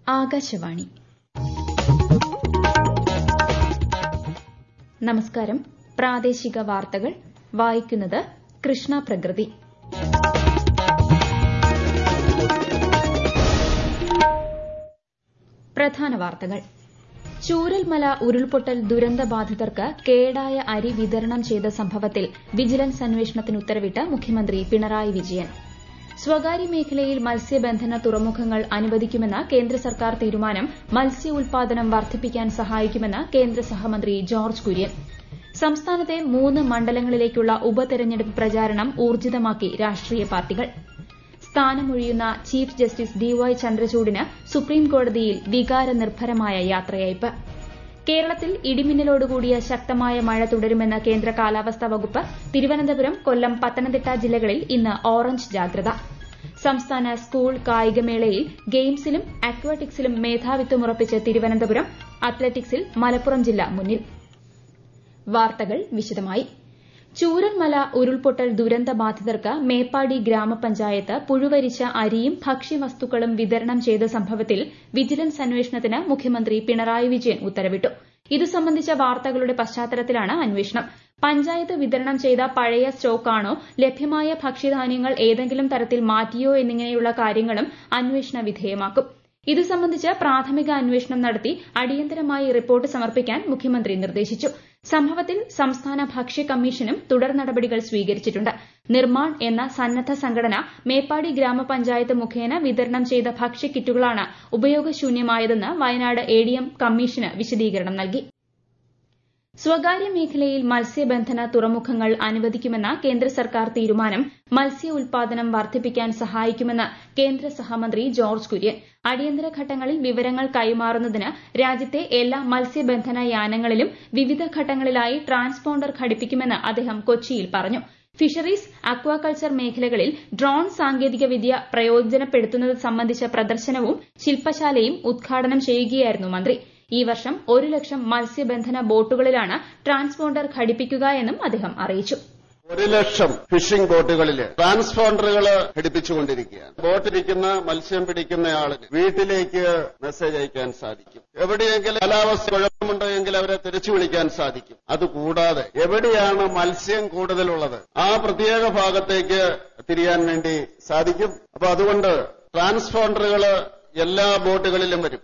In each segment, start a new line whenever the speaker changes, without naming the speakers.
ആകാശവാണി നമസ്കാരം പ്രാദേശിക വാർത്തകൾ വായിക്കുന്നത് കൃഷ്ണ പ്രകൃതി പ്രധാന വാർത്തകൾ ചൂരൽമല ഉരുൾപൊട്ടൽ ദുരന്തബാധിതർക്ക് കേടായ അരി വിതരണം ചെയ്ത സംഭവത്തിൽ വിജിലൻസ് അന്വേഷണത്തിന് ഉത്തരവിട്ട് മുഖ്യമന്ത്രി പിണറായി വിജയൻ സ്വകാര്യ മേഖലയിൽ മത്സ്യബന്ധന തുറമുഖങ്ങൾ അനുവദിക്കുമെന്ന കേന്ദ്ര സർക്കാർ തീരുമാനം മത്സ്യ ഉൽപാദനം വർദ്ധിപ്പിക്കാൻ സഹായിക്കുമെന്ന് കേന്ദ്ര സഹമന്ത്രി ജോർജ് കുര്യൻ സംസ്ഥാനത്തെ മൂന്ന് മണ്ഡലങ്ങളിലേക്കുള്ള ഉപതെരഞ്ഞെടുപ്പ് പ്രചാരണം ഊർജിതമാക്കി രാഷ്ട്രീയ പാർട്ടികൾ സ്ഥാനമൊഴിയുന്ന ചീഫ് ജസ്റ്റിസ് ഡി വൈ ചന്ദ്രചൂഡിന് സുപ്രീംകോടതിയിൽ വികാരനിർഭരമായ യാത്രയയപ്പ് കേരളത്തിൽ ഇടിമിന്നലോടുകൂടിയ ശക്തമായ മഴ തുടരുമെന്ന് കേന്ദ്ര കാലാവസ്ഥാ വകുപ്പ് തിരുവനന്തപുരം കൊല്ലം പത്തനംതിട്ട ജില്ലകളിൽ ഇന്ന് ഓറഞ്ച് ജാഗ്രത സംസ്ഥാന സ്കൂൾ കായികമേളയിൽ ഗെയിംസിലും അക്വാട്ടിക്സിലും മേധാവിത്വം ഉറപ്പിച്ച് തിരുവനന്തപുരം അത്ലറ്റിക്സിൽ മലപ്പുറം ജില്ല മുന്നിൽ വാർത്തകൾ വിശദമായി ചൂരൽമല ഉരുൾപൊട്ടൽ ദുരന്തബാധിതർക്ക് മേപ്പാടി ഗ്രാമപഞ്ചായത്ത് പുഴുവരിച്ച അരിയും ഭക്ഷ്യവസ്തുക്കളും വിതരണം ചെയ്ത സംഭവത്തിൽ വിജിലൻസ് അന്വേഷണത്തിന് മുഖ്യമന്ത്രി പിണറായി വിജയൻ ഉത്തരവിട്ടു ഇതു സംബന്ധിച്ച വാർത്തകളുടെ പശ്ചാത്തലത്തിലാണ് അന്വേഷണം പഞ്ചായത്ത് വിതരണം ചെയ്ത പഴയ സ്റ്റോക്കാണോ ലഭ്യമായ ഭക്ഷ്യധാന്യങ്ങൾ ഏതെങ്കിലും തരത്തിൽ മാറ്റിയോ എന്നിങ്ങനെയുള്ള കാര്യങ്ങളും അന്വേഷണ വിധേയമാക്കും ഇതു സംബന്ധിച്ച് പ്രാഥമിക അന്വേഷണം നടത്തി അടിയന്തരമായി റിപ്പോർട്ട് സമർപ്പിക്കാൻ മുഖ്യമന്ത്രി നിർദ്ദേശിച്ചു സംഭവത്തിൽ സംസ്ഥാന ഭക്ഷ്യ കമ്മീഷനും തുടർ നടപടികൾ സ്വീകരിച്ചിട്ടുണ്ട് നിർമാൺ എന്ന സന്നദ്ധ സംഘടന മേപ്പാടി ഗ്രാമപഞ്ചായത്ത് മുഖേന വിതരണം ചെയ്ത ഭക്ഷ്യക്കിറ്റുകളാണ് ഉപയോഗശൂന്യമായതെന്ന് വയനാട് എഡിഎം കമ്മീഷന് വിശദീകരണം നൽകി സ്വകാര്യ മേഖലയിൽ മത്സ്യബന്ധന തുറമുഖങ്ങൾ അനുവദിക്കുമെന്ന കേന്ദ്ര സർക്കാർ തീരുമാനം മത്സ്യ ഉൽപാദനം വർദ്ധിപ്പിക്കാൻ സഹായിക്കുമെന്ന് കേന്ദ്ര സഹമന്ത്രി ജോർജ് കുര്യൻ അടിയന്തര ഘട്ടങ്ങളിൽ വിവരങ്ങൾ കൈമാറുന്നതിന് രാജ്യത്തെ എല്ലാ മത്സ്യബന്ധന യാനങ്ങളിലും വിവിധ ഘട്ടങ്ങളിലായി ട്രാൻസ്പോണ്ടർ ഘടിപ്പിക്കുമെന്ന് അദ്ദേഹം കൊച്ചിയിൽ പറഞ്ഞു ഫിഷറീസ് അക്വാകൾച്ചർ മേഖലകളിൽ ഡ്രോൺ സാങ്കേതികവിദ്യ പ്രയോജനപ്പെടുത്തുന്നത് സംബന്ധിച്ച പ്രദർശനവും ശില്പശാലയും ഉദ്ഘാടനം ചെയ്യുകയായിരുന്നു മന്ത്രി ഈ വർഷം ഒരു ലക്ഷം മത്സ്യബന്ധന ബോട്ടുകളിലാണ് ട്രാൻസ്പോണ്ടർ ഘടിപ്പിക്കുക എന്നും അദ്ദേഹം അറിയിച്ചു
ഒരു ലക്ഷം ഫിഷിംഗ് ബോട്ടുകളിൽ ട്രാൻസ്പോണ്ടറുകൾ ഘടിപ്പിച്ചുകൊണ്ടിരിക്കുകയാണ് ബോട്ടിരിക്കുന്ന മത്സ്യം പിടിക്കുന്നയാളിന് വീട്ടിലേക്ക് മെസ്സേജ് അയക്കാൻ സാധിക്കും എവിടെയെങ്കിലും കാലാവസ്ഥ കുഴപ്പമുണ്ടോ എങ്കിൽ അവരെ തിരിച്ചു വിളിക്കാൻ സാധിക്കും അതുകൂടാതെ എവിടെയാണ് മത്സ്യം കൂടുതലുള്ളത് ആ പ്രത്യേക ഭാഗത്തേക്ക് തിരിയാൻ വേണ്ടി സാധിക്കും അപ്പൊ അതുകൊണ്ട് ട്രാൻസ്പോണ്ടറുകൾ എല്ലാ ബോട്ടുകളിലും വരും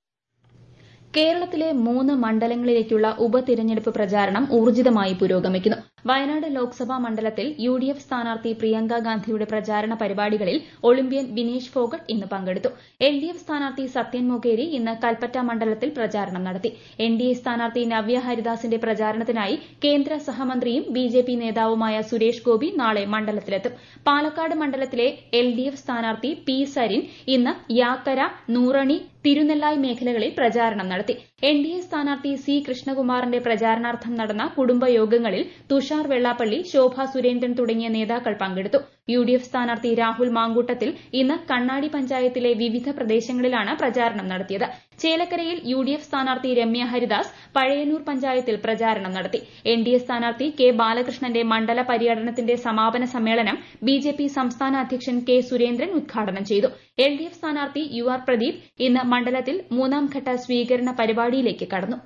കേരളത്തിലെ മൂന്ന് മണ്ഡലങ്ങളിലേക്കുള്ള ഉപതിരഞ്ഞെടുപ്പ് പ്രചാരണം ഊർജിതമായി പുരോഗമിക്കുന്നു വയനാട് ലോക്സഭാ മണ്ഡലത്തിൽ യു ഡി എഫ് സ്ഥാനാർത്ഥി പ്രിയങ്ക ഗാന്ധിയുടെ പ്രചാരണ പരിപാടികളിൽ ഒളിമ്പ്യൻ വിനേഷ് ഫോഗട്ട് ഇന്ന് പങ്കെടുത്തു എൽ ഡി എഫ് സ്ഥാനാർത്ഥി സത്യൻ മൊകേരി ഇന്ന് കൽപ്പറ്റ മണ്ഡലത്തിൽ പ്രചാരണം നടത്തി എൻ ഡി എ സ്ഥാനാർത്ഥി നവ്യ ഹരിദാസിന്റെ പ്രചാരണത്തിനായി കേന്ദ്ര സഹമന്ത്രിയും ബി ജെ പി നേതാവുമായ സുരേഷ് ഗോപി നാളെ മണ്ഡലത്തിലെത്തും പാലക്കാട് മണ്ഡലത്തിലെ എൽ ഡി എഫ് സ്ഥാനാർത്ഥി പി സരിൻ ഇന്ന് യാക്കര നൂറണി തിരുനെല്ലായി മേഖലകളിൽ പ്രചാരണം നടത്തി എൻ ഡി എ സ്ഥാനാർത്ഥി സി കൃഷ്ണകുമാറിന്റെ പ്രചാരണാർത്ഥം നടന്ന കുടുംബയോഗങ്ങളിൽ തുഷാർ വെള്ളാപ്പള്ളി ശോഭ സുരേന്ദ്രൻ തുടങ്ങിയ നേതാക്കൾ പങ്കെടുത്തു യു ഡി എഫ് സ്ഥാനാർത്ഥി രാഹുൽ മാങ്കൂട്ടത്തിൽ ഇന്ന് കണ്ണാടി പഞ്ചായത്തിലെ വിവിധ പ്രദേശങ്ങളിലാണ് പ്രചാരണം നടത്തിയത് ചേലക്കരയിൽ യു ഡി എഫ് സ്ഥാനാർത്ഥി രമ്യ ഹരിദാസ് പഴയന്നൂർ പഞ്ചായത്തിൽ പ്രചാരണം നടത്തി എൻ ഡി എ സ്ഥാനാർത്ഥി കെ ബാലകൃഷ്ണന്റെ മണ്ഡല പര്യടനത്തിന്റെ സമാപന സമ്മേളനം ബി ജെ പി സംസ്ഥാന അധ്യക്ഷൻ കെ സുരേന്ദ്രൻ ഉദ്ഘാടനം ചെയ്തു എൽ ഡി എഫ് സ്ഥാനാർത്ഥി യു ആർ പ്രദീപ് ഇന്ന് മണ്ഡലത്തിൽ മൂന്നാം ഘട്ട സ്വീകരണ പരിപാടിയിലേക്ക് കടന്നു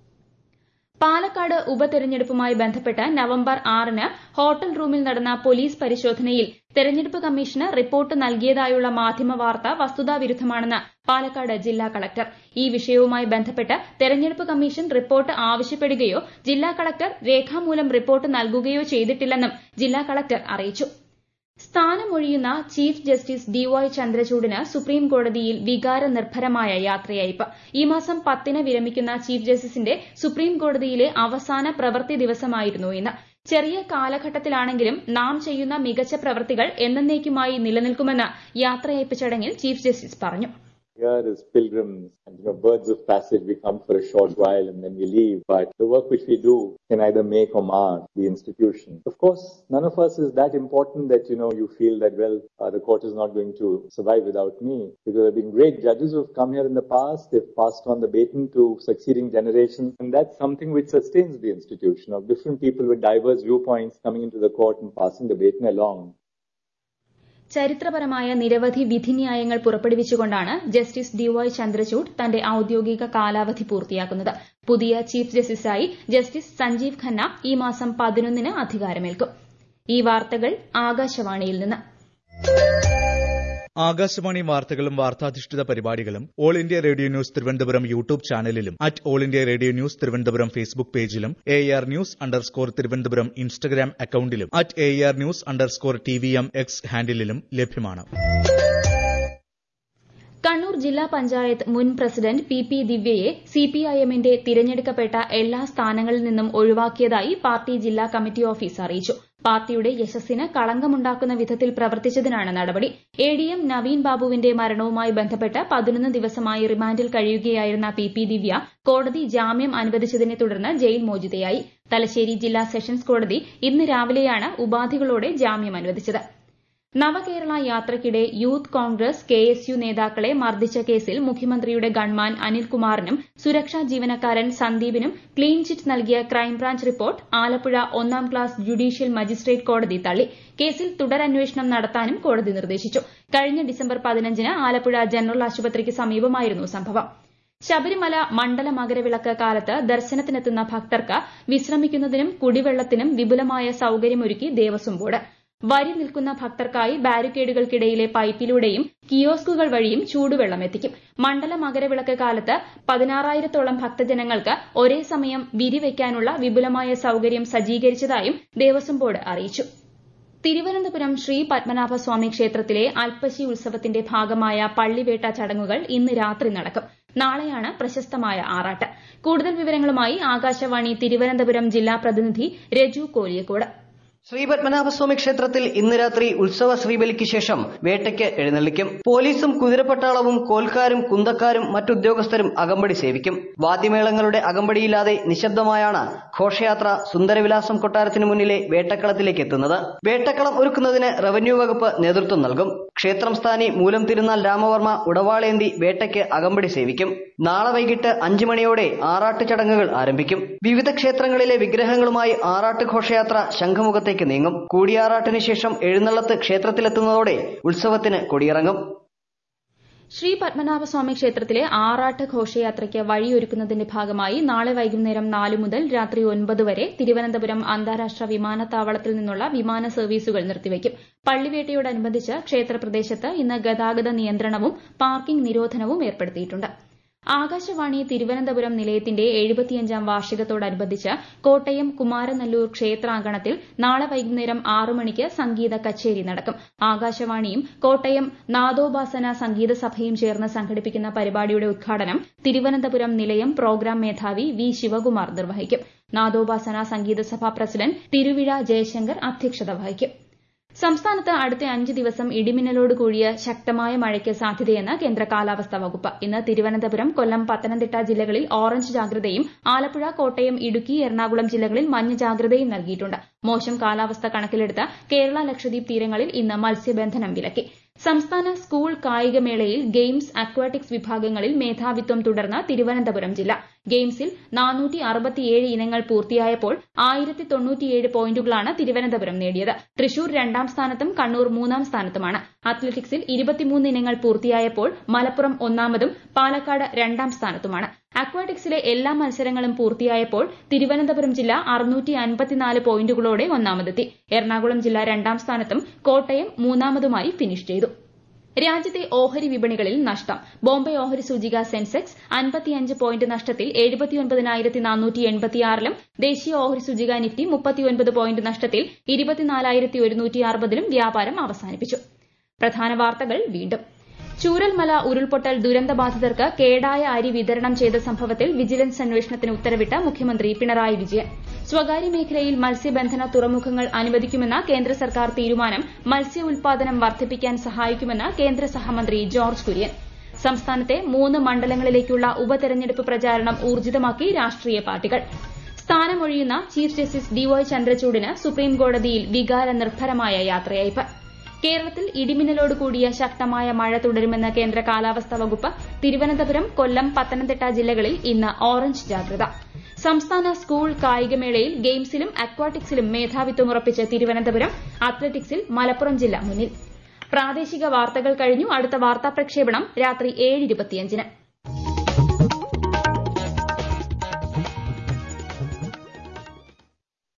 പാലക്കാട് ഉപതെരഞ്ഞെടുപ്പുമായി ബന്ധപ്പെട്ട് നവംബർ ആറിന് ഹോട്ടൽ റൂമിൽ നടന്ന പോലീസ് പരിശോധനയിൽ തെരഞ്ഞെടുപ്പ് കമ്മീഷന് റിപ്പോർട്ട് നൽകിയതായുള്ള മാധ്യമ വാർത്ത വസ്തുതാവിരുദ്ധമാണെന്ന് പാലക്കാട് ജില്ലാ കളക്ടർ ഈ വിഷയവുമായി ബന്ധപ്പെട്ട് തെരഞ്ഞെടുപ്പ് കമ്മീഷൻ റിപ്പോർട്ട് ആവശ്യപ്പെടുകയോ ജില്ലാ കളക്ടർ രേഖാമൂലം റിപ്പോർട്ട് നൽകുകയോ ചെയ്തിട്ടില്ലെന്നും ജില്ലാ കളക്ടർ അറിയിച്ചു സ്ഥാനമൊഴിയുന്ന ചീഫ് ജസ്റ്റിസ് ഡി വൈ ചന്ദ്രചൂഡിന് സുപ്രീംകോടതിയിൽ വികാരനിർഭരമായ യാത്രയയപ്പ് ഈ മാസം പത്തിന് വിരമിക്കുന്ന ചീഫ് ജസ്റ്റിസിന്റെ സുപ്രീംകോടതിയിലെ അവസാന പ്രവൃത്തി ദിവസമായിരുന്നു ഇന്ന് ചെറിയ കാലഘട്ടത്തിലാണെങ്കിലും നാം ചെയ്യുന്ന മികച്ച പ്രവൃത്തികൾ എന്നേക്കുമായി നിലനിൽക്കുമെന്ന് യാത്രയയപ്പ് ചടങ്ങിൽ ചീഫ് ജസ്റ്റിസ് പറഞ്ഞു
Here as pilgrims and you know, birds of passage, we come for a short while and then we leave. But the work which we do can either make or mar the institution. Of course, none of us is that important that you know you feel that well, uh, the court is not going to survive without me. Because there have been great judges who have come here in the past. They've passed on the baton to succeeding generations, and that's something which sustains the institution of different people with diverse viewpoints coming into the court and passing the baton along.
ചരിത്രപരമായ നിരവധി വിധിന്യായങ്ങൾ പുറപ്പെടുവിച്ചുകൊണ്ടാണ് justice D Y Chandrachud തന്റെ ഔദ്യോഗിക കാലാവധി പൂർത്തിയാക്കുന്നത് പുതിയ chief ജസ്റ്റിസായി ജസ്റ്റിസ് സഞ്ജീവ് ഖന്ന ഈ മാസം പതിനൊന്നിന് അധികാരമേൽക്കും ഈ വാർത്തകൾ ആകാശവാണിയിൽ നിന്ന്
ആകാശവാണി വാർത്തകളും വാർത്താധിഷ്ഠിത പരിപാടികളും all India radio news Thiruvananthapuram YouTube ചാനലിലും at all India radio news Thiruvananthapuram Facebook പേജിലും A R news underscore Thiruvananthapuram Instagram അക്കൌണ്ടിലും at A R news underscore T V M X ഹാൻഡിലും ലഭ്യമാണ്
കണ്ണൂർ ജില്ലാ പഞ്ചായത്ത് മുൻ പ്രസിഡന്റ് പി പി ദിവ്യയെ സിപിഐഎമ്മിന്റെ തിരഞ്ഞെടുക്കപ്പെട്ട എല്ലാ സ്ഥാനങ്ങളിൽ നിന്നും ഒഴിവാക്കിയതായി പാർട്ടി ജില്ലാ കമ്മിറ്റി ഓഫീസ് അറിയിച്ചു പാർട്ടിയുടെ യശസ്സിന് കളങ്കമുണ്ടാക്കുന്ന വിധത്തിൽ പ്രവർത്തിച്ചതിനാണ് നടപടി എ ഡി എം നവീൻ ബാബുവിന്റെ മരണവുമായി ബന്ധപ്പെട്ട് പതിനൊന്ന് ദിവസമായി റിമാൻഡിൽ കഴിയുകയായിരുന്ന പി പി ദിവ്യ കോടതി ജാമ്യം അനുവദിച്ചതിനെ തുടർന്ന് ജയിൽ മോചിതയായി തലശ്ശേരി ജില്ലാ സെഷൻസ് കോടതി ഇന്ന് രാവിലെയാണ് ഉപാധികളോടെ ജാമ്യം അനുവദിച്ചത് നവകേരള യാത്രയ്ക്കിടെ youth Congress K S U നേതാക്കളെ മർദ്ദിച്ച കേസിൽ മുഖ്യമന്ത്രിയുടെ ഗൺമാൻ അനിൽകുമാറിനും സുരക്ഷാ ജീവനക്കാരൻ സന്ദീപിനും ക്ലീൻ ചിറ്റ് നൽകിയ ക്രൈംബ്രാഞ്ച് റിപ്പോർട്ട് ആലപ്പുഴ ഒന്നാം ക്ലാസ് ജുഡീഷ്യൽ മജിസ്ട്രേറ്റ് കോടതി തള്ളി കേസിൽ തുടരന്വേഷണം നടത്താനും കോടതി നിർദ്ദേശിച്ചു കഴിഞ്ഞ ഡിസംബർ പതിനഞ്ചിന് ആലപ്പുഴ ജനറൽ ആശുപത്രിക്ക് സമീപമായിരുന്നു സംഭവം ശബരിമല മണ്ഡല മകരവിളക്ക് കാലത്ത് ദർശനത്തിനെത്തുന്ന ഭക്തർക്ക് വിശ്രമിക്കുന്നതിനും കുടിവെള്ളത്തിനും വിപുലമായ സൌകര്യമൊരുക്കി ദേവസ്വം ബോർഡ് വരി നിൽക്കുന്ന ഭക്തർക്കായി ബാരിക്കേഡുകൾക്കിടയിലെ പൈപ്പിലൂടെയും കിയോസ്കുകൾ വഴിയും ചൂടുവെള്ളം എത്തിക്കും മണ്ഡല മകരവിളക്ക് കാലത്ത് പതിനാറായിരത്തോളം ഭക്തജനങ്ങൾക്ക് ഒരേ സമയം വിരിവയ്ക്കാനുള്ള വിപുലമായ സൌകര്യം സജ്ജീകരിച്ചതായും ദേവസ്വം ബോർഡ് അറിയിച്ചു തിരുവനന്തപുരം ശ്രീ പത്മനാഭസ്വാമി ക്ഷേത്രത്തിലെ അൽപ്പശി ഉത്സവത്തിന്റെ ഭാഗമായ പള്ളിവേട്ട ചടങ്ങുകൾ ഇന്ന് രാത്രി നടക്കും നാളെയാണ് പ്രശസ്തമായ ആറാട്ട് കൂടുതൽ വിവരങ്ങളുമായി ആകാശവാണി തിരുവനന്തപുരം ജില്ലാ പ്രതിനിധി രജു കോലിയക്കോട്
ശ്രീപത്മനാഭസ്വാമി ക്ഷേത്രത്തിൽ ഇന്ന് രാത്രി ഉത്സവ ശ്രീബലിക്ക് ശേഷം വേട്ടയ്ക്ക് എഴുന്നള്ളിക്കും പോലീസും കുതിരപ്പട്ടാളവും കോൽക്കാരും കുന്തക്കാരും മറ്റുദ്യോഗസ്ഥരും അകമ്പടി സേവിക്കും വാദ്യമേളങ്ങളുടെ അകമ്പടിയില്ലാതെ നിശബ്ദമായാണ് ഘോഷയാത്ര സുന്ദരവിലാസം കൊട്ടാരത്തിന് മുന്നിലെ വേട്ടക്കളത്തിലേക്ക് എത്തുന്നത് വേട്ടക്കളം ഒരുക്കുന്നതിന് റവന്യൂ വകുപ്പ് നേതൃത്വം നൽകും ക്ഷേത്രം സ്ഥാനി മൂലം തിരുനാൾ രാമവർമ്മ ഉടവാളേന്തി വേട്ടയ്ക്ക് അകമ്പടി സേവിക്കും നാളെ വൈകിട്ട് അഞ്ചു മണിയോടെ ആറാട്ട് ചടങ്ങുകൾ ആരംഭിക്കും വിവിധ ക്ഷേത്രങ്ങളിലെ വിഗ്രഹങ്ങളുമായി ആറാട്ട് ഘോഷയാത്ര ശംഖുമുഖത്തേക്ക് നീങ്ങും കൂടിയാറാട്ടിന് ശേഷം എഴുന്നള്ളത്ത് ക്ഷേത്രത്തിലെത്തുന്നതോടെ ഉത്സവത്തിന് കൊടിയിറങ്ങും
ശ്രീ പത്മനാഭസ്വാമി ക്ഷേത്രത്തിലെ ആറാട്ട് ഘോഷയാത്രയ്ക്ക് വഴിയൊരുക്കുന്നതിന്റെ ഭാഗമായി നാളെ വൈകുന്നേരം നാല് മുതൽ രാത്രി ഒൻപത് വരെ തിരുവനന്തപുരം അന്താരാഷ്ട്ര വിമാനത്താവളത്തിൽ നിന്നുള്ള വിമാന സർവീസുകൾ നിർത്തിവയ്ക്കും പള്ളിവേട്ടയോടനുബന്ധിച്ച് ക്ഷേത്രപ്രദേശത്ത് ഇന്ന് ഗതാഗത നിയന്ത്രണവും പാർക്കിംഗ് നിരോധനവും ഏർപ്പെടുത്തിയിട്ടുണ്ട് ആകാശവാണി തിരുവനന്തപുരം നിലയത്തിന്റെ എഴുപത്തിയഞ്ചാം വാർഷികത്തോടനുബന്ധിച്ച് കോട്ടയം കുമാരനല്ലൂർ ക്ഷേത്രാങ്കണത്തിൽ നാളെ വൈകുന്നേരം ആറു മണിക്ക് സംഗീത കച്ചേരി നടക്കും ആകാശവാണിയും കോട്ടയം നാദോപാസന സംഗീത സഭയും ചേർന്ന് സംഘടിപ്പിക്കുന്ന പരിപാടിയുടെ ഉദ്ഘാടനം തിരുവനന്തപുരം നിലയം പ്രോഗ്രാം മേധാവി വി ശിവകുമാർ നിർവഹിക്കും നാദോപാസന സംഗീത സഭ പ്രസിഡന്റ് തിരുവിഴ ജയശങ്കർ അധ്യക്ഷത വഹിക്കും സംസ്ഥാനത്ത് അടുത്ത അഞ്ച് ദിവസം ഇടിമിന്നലോട് കൂടിയ ശക്തമായ മഴയ്ക്ക് സാധ്യതയെന്ന് കേന്ദ്ര കാലാവസ്ഥാ വകുപ്പ് ഇന്ന് തിരുവനന്തപുരം കൊല്ലം പത്തനംതിട്ട ജില്ലകളിൽ ഓറഞ്ച് ജാഗ്രതയും ആലപ്പുഴ കോട്ടയം ഇടുക്കി എറണാകുളം ജില്ലകളിൽ മഞ്ഞ ജാഗ്രതയും നൽകിയിട്ടുണ്ട് മോശം കാലാവസ്ഥ കണക്കിലെടുത്ത് കേരള ലക്ഷദ്വീപ് തീരങ്ങളിൽ ഇന്ന് മത്സ്യബന്ധനം വിലക്കി സംസ്ഥാന സ്കൂൾ കായികമേളയിൽ ഗെയിംസ് അക്വാട്ടിക്സ് വിഭാഗങ്ങളിൽ മേധാവിത്വം തുടർന്ന് തിരുവനന്തപുരം ജില്ല ഗെയിംസിൽ ഇനങ്ങൾ പൂർത്തിയായപ്പോൾ ആയിരത്തി തൊണ്ണൂറ്റിയേഴ് പോയിന്റുകളാണ് തിരുവനന്തപുരം നേടിയത് തൃശൂർ രണ്ടാം സ്ഥാനത്തും കണ്ണൂർ മൂന്നാം സ്ഥാനത്തുമാണ് അത്ലറ്റിക്സിൽ ഇരുപത്തിമൂന്ന് ഇനങ്ങൾ പൂർത്തിയായപ്പോൾ മലപ്പുറം ഒന്നാമതും പാലക്കാട് രണ്ടാം സ്ഥാനത്തുമാണ് അക്വാട്ടിക്സിലെ എല്ലാ മത്സരങ്ങളും പൂർത്തിയായപ്പോൾ തിരുവനന്തപുരം ജില്ല അറുന്നൂറ്റി അൻപത്തിനാല് പോയിന്റുകളോടെ ഒന്നാമതെത്തി എറണാകുളം ജില്ല രണ്ടാം സ്ഥാനത്തും കോട്ടയം മൂന്നാമതുമായി ഫിനിഷ് ചെയ്തു രാജ്യത്തെ ഓഹരി വിപണികളിൽ നഷ്ടം ബോംബെ ഓഹരി സൂചിക സെൻസെക്സ് അൻപത്തിയഞ്ച് പോയിന്റ് നഷ്ടത്തിൽ എഴുപത്തിയൊൻപതിനായിരത്തി നാനൂറ്റി എൺപത്തിയാറിലും ദേശീയ ഓഹരി സൂചിക നിഫ്റ്റി മുപ്പത്തിയൊൻപത് പോയിന്റ് നഷ്ടത്തിൽ ഇരുപത്തിനാലായിരത്തി ഒരുന്നൂറ്റി അറുപതിലും വ്യാപാരം അവസാനിപ്പിച്ചു പ്രധാന വാർത്തകൾ വീണ്ടും ചൂരൽമല ഉരുൾപൊട്ടൽ ദുരന്തബാധിതർക്ക് കേടായ അരി വിതരണം ചെയ്ത സംഭവത്തിൽ വിജിലൻസ് അന്വേഷണത്തിന് ഉത്തരവിട്ട മുഖ്യമന്ത്രി പിണറായി വിജയൻ സ്വകാര്യ മേഖലയിൽ മത്സ്യബന്ധന തുറമുഖങ്ങൾ അനുവദിക്കുമെന്ന കേന്ദ്ര സർക്കാർ തീരുമാനം മത്സ്യ ഉൽപാദനം വർദ്ധിപ്പിക്കാൻ സഹായിക്കുമെന്ന് കേന്ദ്ര സഹമന്ത്രി ജോർജ് കുര്യൻ സംസ്ഥാനത്തെ മൂന്ന് മണ്ഡലങ്ങളിലേക്കുള്ള ഉപതെരഞ്ഞെടുപ്പ് പ്രചാരണം ഊർജിതമാക്കി രാഷ്ട്രീയ പാർട്ടികൾ സ്ഥാനമൊഴിയുന്ന ചീഫ് ജസ്റ്റിസ് ഡിവൈ ചന്ദ്രചൂഡിന് സുപ്രീംകോടതിയിൽ വികാര നിർഭരമായ യാത്രയയപ്പ് കേരളത്തിൽ ഇടിമിന്നലോട് കൂടിയ ശക്തമായ മഴ തുടരുമെന്ന് കേന്ദ്ര കാലാവസ്ഥാ വകുപ്പ് തിരുവനന്തപുരം കൊല്ലം പത്തനംതിട്ട ജില്ലകളിൽ ഇന്ന് ഓറഞ്ച് ജാഗ്രത സംസ്ഥാന സ്കൂൾ കായികമേളയിൽ ഗെയിംസിലും അക്വാട്ടിക്സിലും മേധാവിത്വം ഉറപ്പിച്ച് തിരുവനന്തപുരം അത്ലറ്റിക്സിൽ മലപ്പുറം ജില്ല മുന്നിൽ പ്രാദേശിക വാർത്തകൾ കഴിഞ്ഞു അടുത്ത വാർത്താ പ്രക്ഷേപണം രാത്രി ഏഴ് ഇരുപത്തിയഞ്ചിന്